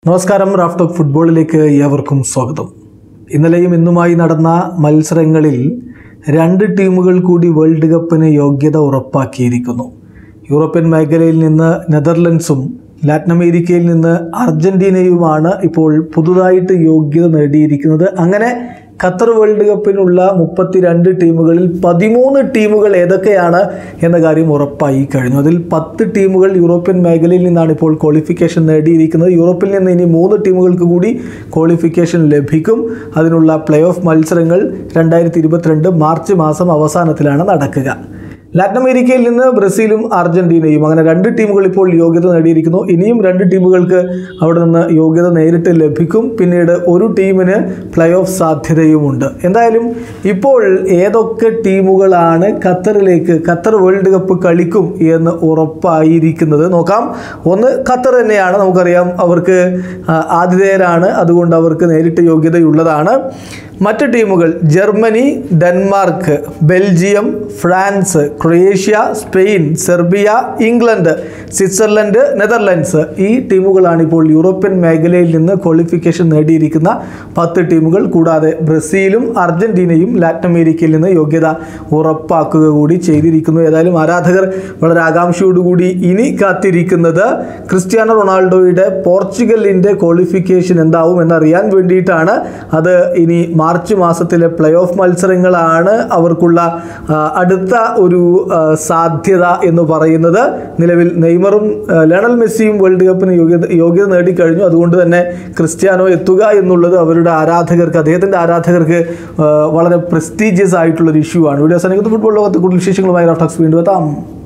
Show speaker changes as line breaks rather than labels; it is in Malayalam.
നമസ്കാരം റാഫ് ടോക്ക് ഫുട്ബോളിലേക്ക് ഏവർക്കും സ്വാഗതം ഇന്നലെയും ഇന്നുമായി നടന്ന മത്സരങ്ങളിൽ രണ്ട് ടീമുകൾ കൂടി വേൾഡ് കപ്പിന് യോഗ്യത ഉറപ്പാക്കിയിരിക്കുന്നു യൂറോപ്യൻ മേഖലയിൽ നിന്ന് നെതർലൻഡ്സും ലാറ്റിൻ അമേരിക്കയിൽ നിന്ന് അർജന്റീനയുമാണ് ഇപ്പോൾ പുതുതായിട്ട് യോഗ്യത നേടിയിരിക്കുന്നത് അങ്ങനെ ഖത്തർ വേൾഡ് കപ്പിനുള്ള മുപ്പത്തിരണ്ട് ടീമുകളിൽ പതിമൂന്ന് ടീമുകൾ ഏതൊക്കെയാണ് എന്ന കാര്യം ഉറപ്പായി കഴിഞ്ഞു അതിൽ പത്ത് ടീമുകൾ യൂറോപ്യൻ മേഖലയിൽ നിന്നാണ് ഇപ്പോൾ ക്വാളിഫിക്കേഷൻ നേടിയിരിക്കുന്നത് യൂറോപ്പിൽ നിന്ന് ഇനി മൂന്ന് ടീമുകൾക്ക് കൂടി ക്വാളിഫിക്കേഷൻ ലഭിക്കും അതിനുള്ള പ്ലേ ഓഫ് മത്സരങ്ങൾ രണ്ടായിരത്തി ഇരുപത്തിരണ്ട് മാർച്ച് മാസം അവസാനത്തിലാണ് നടക്കുക ലാറ്റിൻ അമേരിക്കയിൽ നിന്ന് ബ്രസീലും അർജന്റീനയും അങ്ങനെ രണ്ട് ടീമുകൾ ഇപ്പോൾ യോഗ്യത നേടിയിരിക്കുന്നു ഇനിയും രണ്ട് ടീമുകൾക്ക് അവിടെ നിന്ന് യോഗ്യത നേരിട്ട് ലഭിക്കും പിന്നീട് ഒരു ടീമിന് പ്ലേ ഓഫ് സാധ്യതയുമുണ്ട് എന്തായാലും ഇപ്പോൾ ഏതൊക്കെ ടീമുകളാണ് ഖത്തറിലേക്ക് ഖത്തർ വേൾഡ് കപ്പ് കളിക്കും എന്ന് ഉറപ്പായിരിക്കുന്നത് നോക്കാം ഒന്ന് ഖത്തർ തന്നെയാണ് നമുക്കറിയാം അവർക്ക് ആ, ആതിഥേയരാണ് അതുകൊണ്ട് അവർക്ക് നേരിട്ട് യോഗ്യതയുള്ളതാണ് മറ്റ് ടീമുകൾ Germany Denmark Belgium France Croatia Spain Serbia England Switzerland Netherlands ഈ ടീമുകളാണ് ഇപ്പോൾ യൂറോപ്യൻ മേഖലയിൽ നിന്ന് ക്വാളിഫിക്കേഷൻ നേടിയിരിക്കുന്ന പത്ത് ടീമുകൾ കൂടാതെ ബ്രസീലും അർജന്റീനയും ലാറ്റിൻ അമേരിക്കയിൽ നിന്ന് യോഗ്യത ഉറപ്പാക്കുക കൂടി ചെയ്തിരിക്കുന്നു ഏതായാലും ആരാധകർ വളരെ ആകാംക്ഷയോടുകൂടി ഇനി കാത്തിരിക്കുന്നത് ക്രിസ്ത്യാനോ റൊണാൾഡോയുടെ പോർച്ചുഗലിൻ്റെ ക്വാളിഫിക്കേഷൻ എന്താവും എന്നറിയാൻ വേണ്ടിയിട്ടാണ് അത് ഇനി മാർച്ച് മാസത്തിലെ പ്ലേ ഓഫ് മത്സരങ്ങളാണ് അവർക്കുള്ള ആ, അടുത്ത ഒരു ആ, സാധ്യത എന്ന് പറയുന്നത് നിലവിൽ നെയ്മറും ആ, ലയണൽ മെസ്സിയും വേൾഡ് കപ്പിന് യോഗ്യത യോഗ്യത നേടിക്കഴിഞ്ഞു അതുകൊണ്ട് തന്നെ ക്രിസ്ത്യാനോ എത്തുക എന്നുള്ളത് അവരുടെ ആരാധകർക്ക് അദ്ദേഹത്തിൻ്റെ ആരാധകർക്ക് ആ, വളരെ പ്രസ്റ്റീജിയസ് ആയിട്ടുള്ളൊരു ഇഷ്യൂ ആണ് വീഡിയോ സനിക്കുന്ന ഫുട്ബോൾ ലോകത്ത് കൂടുതൽ വിശേഷങ്ങളുമായി റഫ്ലക്സ് വീണ്ടും എത്താം